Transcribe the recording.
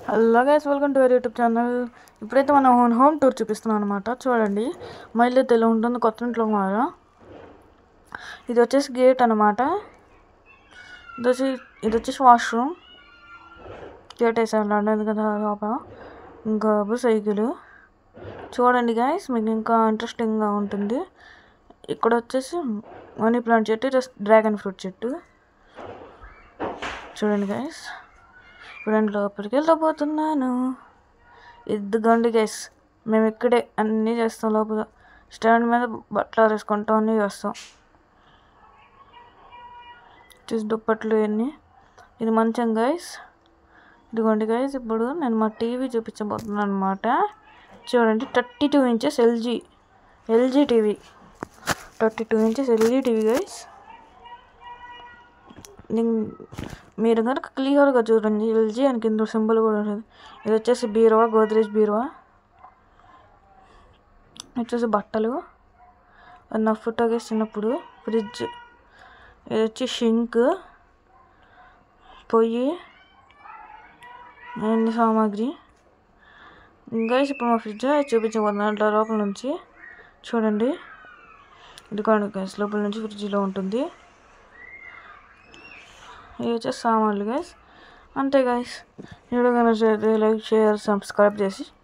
hello guys welcome to our YouTube channel ఇప్పుడైతే మనం home home tour చూపిస్తున్నాం అనమాట చూడండి మా ఇల్లు అయితే ఇలా ఉంటుంది కొత్త ఇంట్లో మారా ఇది వచ్చేసి గేట్ అనమాట ఇది వచ్చి ఇది వచ్చేసి వాష్రూమ్ గేట్ వేసాను అనేది కదా లోపల ఇంకా సైకిల్ చూడండి గైస్ మీకు ఇంకా ఇంట్రెస్టింగ్గా ఉంటుంది ఇక్కడ వచ్చేసి మనీ ప్లాంట్ చెట్టు డ్రాగన్ ఫ్రూట్ చెట్టు చూడండి గైస్ ఇప్పుడు నేను లోపలికి వెళ్ళబోతున్నాను ఇదిగోండి గైస్ మేము ఇక్కడే అన్నీ చేస్తాం లోపల స్టాండ్ మీద బట్టలు ఆరేసుకుంటాం అన్నీ చేస్తాం చూసి దుప్పట్లు ఇవన్నీ ఇది మంచం గైస్ ఇదిగోండి గైస్ ఇప్పుడు నేను మా టీవీ చూపించబోతున్నాను అనమాట చూడండి thirty two inches LG LG TV thirty two inches LG TV guys మీరు కనుక క్లియర్గా చూడండి ఎల్జీ అని కింద సింబల్ కూడా ఉంటుంది ఇది వచ్చేసి బీరువా గోద్రేజ్ బీరువా వచ్చేసి బట్టలు అది నా ఫోటోకి చిన్నప్పుడు ఫ్రిడ్జ్ ఇది వచ్చి షింక్ పొయ్యి అన్ని సామాగ్రి ఇంకా ఇప్పుడు మా ఫ్రిడ్జ్ చూపించబోతున్నాను అట్లా లోపల నుంచి చూడండి ఇది కాదు గైస్ లోపల నుంచి ఫ్రిడ్జ్లో ఉంటుంది ఇవి వచ్చేసి సామాన్లు గైస్ అంతే గైస్ వీడియో కనుక లైక్ షేర్ సబ్స్క్రైబ్ చేసి